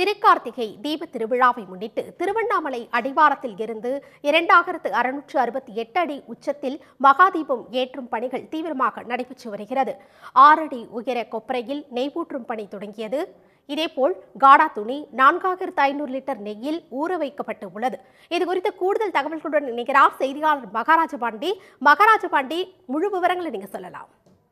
திருக்கார்த்திகை தீப திருவிழாவை முன்னிட்டு திருவண்ணாமலை அடிவாரத்தில் இருந்து இரண்டாயிரத்து அறுநூற்று அறுபத்தி எட்டு அடி உச்சத்தில் மகாதீபம் ஏற்றும் பணிகள் தீவிரமாக நடைபெற்று வருகிறது ஆறடி உயர கொப்பரையில் நெய்வூற்றும் பணி தொடங்கியது இதேபோல் காடா துணி நான்காயிரத்து ஐநூறு லிட்டர் நெய்யில் ஊற வைக்கப்பட்டு உள்ளது இது குறித்த கூடுதல் தகவல்களுடன் இணைகிறார் செய்தியாளர் மகாராஜ பாண்டி மகாராஜ பாண்டி முழு விவரங்களை நீங்க சொல்லலாம்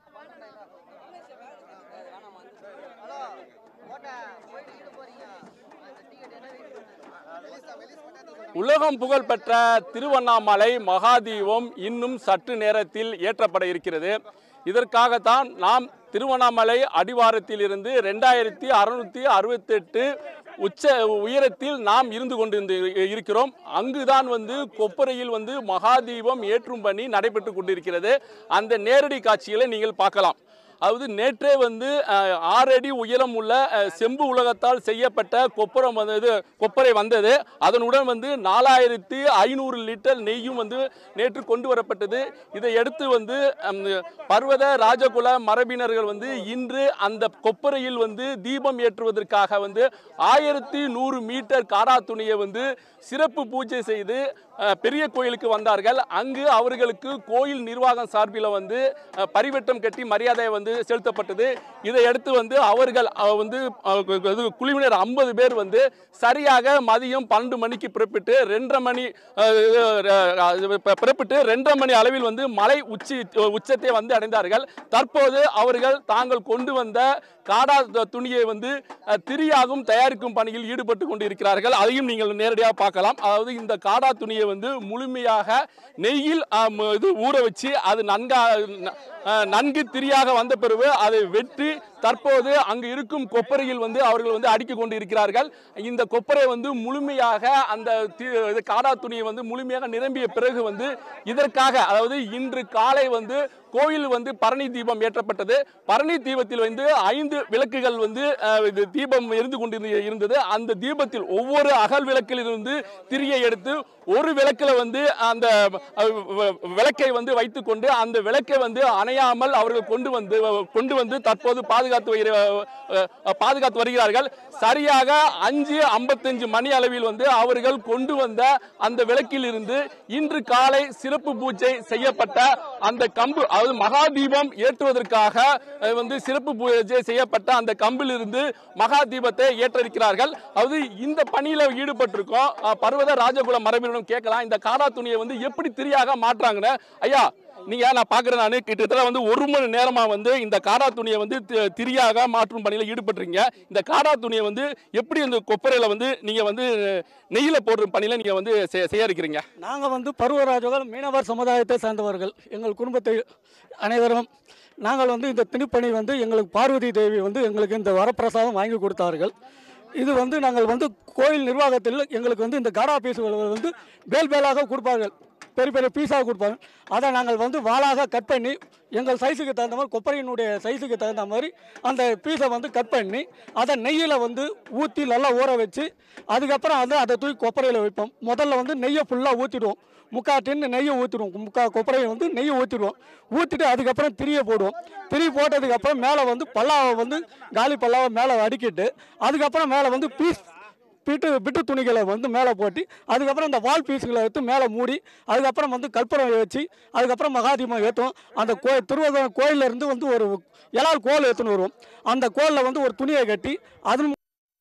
உலகம் புகழ்பெற்ற திருவண்ணாமலை மகாதீபம் இன்னும் சற்று நேரத்தில் ஏற்றப்பட இருக்கிறது இதற்காகத்தான் நாம் திருவண்ணாமலை அடிவாரத்தில் இருந்து ரெண்டாயிரத்தி அறுநூத்தி அறுபத்தெட்டு உச்ச உயரத்தில் நாம் இருந்து கொண்டு இருக்கிறோம் அங்குதான் வந்து கொப்பரையில் வந்து மகாதீபம் ஏற்றும் பணி நடைபெற்று கொண்டிருக்கிறது அந்த நேரடி காட்சிகளை நீங்கள் பார்க்கலாம் அதாவது நேற்றே வந்து அஹ், ஆறு அடி உயரம் உள்ள அஹ், செம்பு உலகத்தால் செய்யப்பட்ட கொப்பரம் வந்தது கொப்பரை வந்தது அதனுடன் வந்து நாலாயிரத்தி ஐநூறு லிட்டர் நெய்யும் வந்து நேற்று கொண்டு வரப்பட்டது இதை அடுத்து வந்து அம், பர்வத ராஜகுல மரபினர்கள் வந்து இன்று அந்த கொப்பரையில் வந்து தீபம் ஏற்றுவதற்காக வந்து ஆயிரத்தி நூறு மீட்டர் காடா துணியை வந்து சிறப்பு பூஜை செய்து அஹ், பெரிய கோயிலுக்கு வந்தார்கள் அங்கு அவர்களுக்கு கோயில் நிர்வாகம் சார்பில் வந்து அஹ், பரிவட்டம் கட்டி மரியாதை வந்து செலுத்தப்பட்டது இதை அடுத்து வந்து அவர்கள் அஹ், வந்து அஹ், இது குழுவினர் ஐம்பது பேர் வந்து சரியாக மதியம் பன்னெண்டு மணிக்கு புறப்பட்டு ரெண்டரை மணி அஹ், அஹ், புறப்பட்டு ரெண்டரை மணி அளவில் வந்து மலை உச்சி உச்சத்தை வந்து அடைந்தார்கள் தற்போது அவர்கள் தாங்கள் கொண்டு வந்த காடா த- துணியை வந்து அஹ், திரியாகும் தயாரிக்கும் பணியில் ஈடுபட்டு கொண்டிருக்கிறார்கள் அதையும் நீங்கள் நேரடியாக பார்க்கலாம் அதாவது இந்த காடா துணியை வந்து முழுமையாக நெய்யில் ஆம், இது ஊற வச்சு அது நன்கா ந- அஹ், நன்கு திரியாக வந்த பிறகு அதை வெட்டி தற்போது அங்கு இருக்கும் கொப்பரையில் வந்து அவர்கள் வந்து அடுக்கி கொண்டு இருக்கிறார்கள் இந்த கொப்பரை வந்து முழுமையாக அந்த தி- இது காடா துணியை வந்து முழுமையாக நிரம்பிய பிறகு வந்து இதற்காக அதாவது இன்று காலை வந்து கோயில் வந்து பரணி தீபம் ஏற்றப்பட்டது பரணி தீபத்தில் வந்து ஐந்து விளக்குகள் வந்து அஹ், இது தீபம் எரிந்து கொண்டு இருந்தது அந்த தீபத்தில் ஒவ்வொரு அகல் விளக்கில் இருந்து திரியை எடுத்து ஒரு விளக்கில் வந்து அந்த அஹ், வ- விளக்கை வந்து வைத்துக்கொண்டு அந்த விளக்கை வந்து அணையாமல் அவர்கள் கொண்டு வந்து கொண்டு வந்து தற்போது பாதுகாத்து வருகிற அஹ், பாதுகாத்து வருகிறார்கள் சரியாக அஞ்சு ஐம்பத்தஞ்சு மணி அளவில் வந்து அவர்கள் கொண்டு வந்த அந்த விளக்கில் இருந்து இன்று காலை சிறப்பு பூஜை செய்யப்பட்ட அந்த கம்பு அதாவது மகா தீபம் ஏற்றுவதற்காக அஹ், வந்து சிறப்பு பூஜை செய்யப்பட்ட அந்த கம்பில் இருந்து மகா தீபத்தை ஏற்றிருக்கிறார்கள் அதாவது இந்த பணியில ஈடுபட்டிருக்கோம் அஹ், பர்வத ராஜகுல மரபினரும் கேட்கலாம் இந்த காடா துணியை வந்து எப்படி திரியாக மாற்றாங்கன்னு ஐயா நீங்க நான் பாக்குறேன் நான் கிட்டத்தட்ட வந்து ஒரு மணி நேரமா வந்து இந்த காடா துணியை வந்து தி- திரியாக மாற்றும் பணியில ஈடுபட்டிருக்கீங்க இந்த காடா துணியை வந்து எப்படி இந்த கொப்பரையில வந்து நீங்க வந்து நெய்யில போடுற பணியில நீங்க வந்து செ- செய்ய இருக்கிறீங்க நாங்கள் வந்து பருவராஜர்கள் மீனவர் சமுதாயத்தை சார்ந்தவர்கள் எங்கள் குடும்பத்தை அனைவரும் நாங்கள் வந்து இந்த திணிப்பணி வந்து எங்களுக்கு பார்வதி தேவி வந்து எங்களுக்கு இந்த வரப்பிரசாதம் வாங்கி கொடுத்தார்கள் இது வந்து நாங்கள் வந்து கோயில் நிர்வாகத்தில் எங்களுக்கு வந்து இந்த காடா பீஸுகள் வந்து பேல் பேலாக கொடுப்பார்கள் பெரிய பெரிய பீஸாக கொடுப்பாங்க அதை நாங்கள் வந்து வாளாக கட் பண்ணி எங்கள் சைஸுக்கு தகுந்த மாதிரி கொப்பரையினுடைய சைஸுக்கு தகுந்த மாதிரி அந்த பீஸை வந்து கட் பண்ணி அதை நெய்யில் வந்து ஊற்றி நல்லா ஊற வச்சு அதுக்கப்புறம் வந்து அதை தூக்கி கொப்பரையில் வைப்போம் முதல்ல வந்து நெய்யை ஃபுல்லாக ஊற்றிடுவோம் முக்கா டின்னு நெய்யை ஊற்றிடுவோம் முக்கா கொப்பரையை வந்து நெய்யை ஊற்றிடுவோம் ஊற்றிட்டு அதுக்கப்புறம் திரியை போடுவோம் திரி போட்டதுக்கப்புறம் மேலே வந்து பல்லாவை வந்து காலி பல்லாவை மேலே அடுக்கிட்டு அதுக்கப்புறம் மேலே வந்து பீஸ் பிட்டு பிட்டு துணிகளை வந்து மேலே போட்டு அதுக்கப்புறம் இந்த வால் பீஸுகளை எடுத்து மேலே மூடி அதுக்கப்புறம் வந்து கற்பூரம் வச்சு அதுக்கப்புறம் மகாதீபம் ஏற்றும் அந்த கோ திருவக கோயில்ல இருந்து வந்து ஒரு இலால் கோல் எடுத்துன்னு வருவோம் அந்த கோலில் வந்து ஒரு துணியை கட்டி அதன்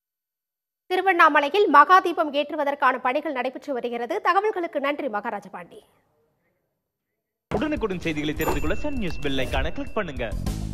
திருவண்ணாமலையில் மகாதீபம் ஏற்றுவதற்கான பணிகள் நடைபெற்று வருகிறது தகவல்களுக்கு நன்றி மகாராஜ பாண்டி உடனுக்குடன் செய்திகளை தெரிந்து கொள்ள சன் நியூஸ் பெல் ஐகானை கிளிக் பண்ணுங்க